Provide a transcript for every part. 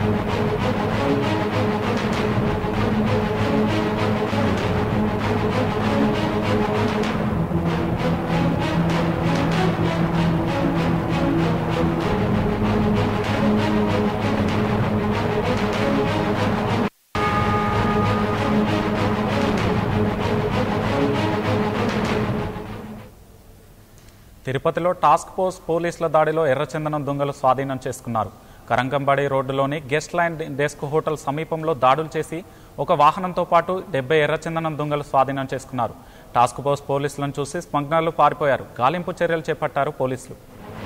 తిరుపతిలో task force పోలీసుల దాడిలో ఎర్రచందనం దొంగలు స్వాధీనం చేసుకున్నారు కరంకంబాడి రోడ్డులోని గెస్ట్ లైన్ డెస్క్ హోటల్ సమీపంలో దాడులు చేసి ఒక వాహనంతో పాటు డెబ్బై ఎర్రచందనం దొంగలు స్వాధీనం చేసుకున్నారు టాస్క్ ఫోర్స్ పోలీసులను చూసి స్మగ్నర్లు పారిపోయారు గాలింపు చర్యలు చేపట్టారు పోలీసులు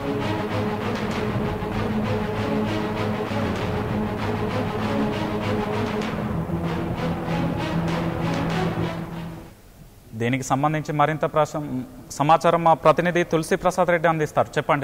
దీనికి సంబంధించి మరింత ప్రశం- సమాచారం మా ప్రతినిధి తులసి ప్రసాద్ రెడ్డి అందిస్తారు చెప్పండి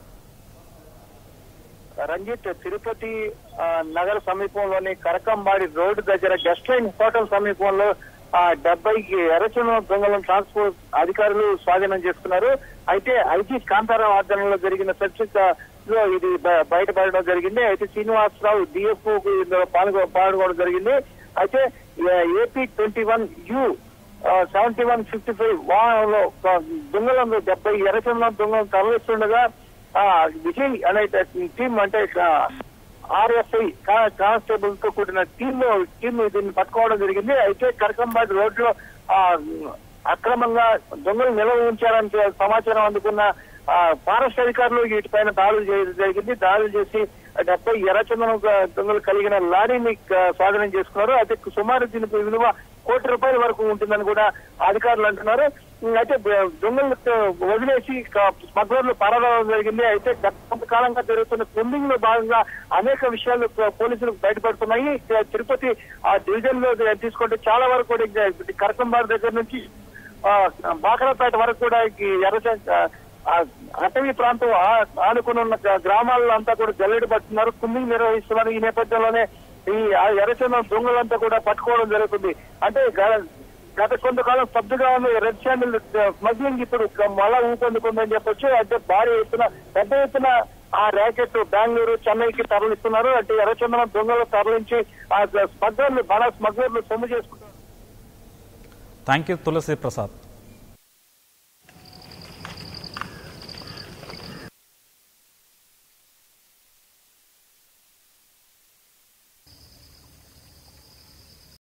రంజిత్ తిరుపతి ఆ, నగర సమీపంలోని కరకంబాడి రోడ్డు దగ్గర గెస్ట్ లైన్ హోటల్ సమీపంలో ఆ డెబ్బై ఎర్రచందన దొంగలను ట్రాన్స్పోర్ట్ అధికారులు స్వాధీనం చేసుకున్నారు అయితే ఐజీ కాంతారావు ఆధ్వర్యంలో జరిగిన సెర్చ్ లో ఇది బ- బయటపడడం జరిగింది అయితే శ్రీనివాసరావు డిఎఫ్ ఇందులో పాల్గొ పాల్గొనడం జరిగింది అయితే AP twenty one U seventy one fifty five వాహనంలో ఆ, దొంగలను డెబ్బై ఎర్రచందనం దొంగలను తరలిస్తుండగా ఆ, విజయ్ అనే టీం అంటే ఆర్ఎస్ఐ కానిస్టేబుల్ తో కూడిన టీమ్ టీమ్ దీన్ని పట్టుకోవడం జరిగింది అయితే కరకంబాటి రోడ్లో ఆ, అక్రమంగా దొంగలు నిల్వ ఉంచారని సమాచారం అందుకున్న ఆ, ఫారెస్ట్ అధికారులు వీటిపైన దాడులు చేయడం జరిగింది దాడులు చేసి డెబ్బై ఎర్రచందనం దొంగలు కలిగిన లారీని ఆ, స్వాధీనం చేసుకున్నారు అయితే సుమారు దీని విలువ కోటి రూపాయల వరకు ఉంటుందని కూడా అధికారులు అంటున్నారు ఉమ్, అయితే బ- దొంగలు వదిలేసి క- స్మగ్లర్లు పరారవడం జరిగింది అయితే గత కొంతకాలంగా జరుగుతున్న స్విమ్మింగ్ లో భాగంగా అనేక విషయాలు ప- పోలీసులకు బయటపడుతున్నాయి తి- తిరుపతి ఆ డివిజన్ లో తీసుకుంటే చాలా వరకు కూడా ఇంకా కరకంబార్ దగ్గర నుంచి ఆ, బాకరాపేట వరకు కూడా ఈ ఎర్ర ఆ అటవీ ప్రాంతం ఆ- ఆనుకుని ఉన్న గ్రా- గ్రామాల్లో అంతా కూడా జల్లెడ పడుతున్నారు కుమ్మింగ్ నిర్వహిస్తున్నారు ఈ నేపథ్యంలోనే ఈ ఆ ఎర్రచందనం దొంగలంతా కూడా పట్టుకోవడం జరుగుతుంది అంటే గ- గత కొంతకాలం స్తబ్దుగా ఉన్న ఈ రెడ్ శాండిల్ స్మగ్లింగ్ ఇప్పుడు మళ్ళా ఊపందుకుందని చెప్పొచ్చు అంటే భారీ ఎత్తున పెద్ద ఎత్తున ఆ ర్యాకెట్ బెంగళూరు చెన్నైకి తరలిస్తున్నారు అంటే ఎర్రచందనం దొంగలు తరలించి ఆ స్మగ్లర్లు బడా స్మగ్లర్లు సొమ్ము చేసుకుంటున్నారు థ్యాంక్ యూ తులసి ప్రసాద్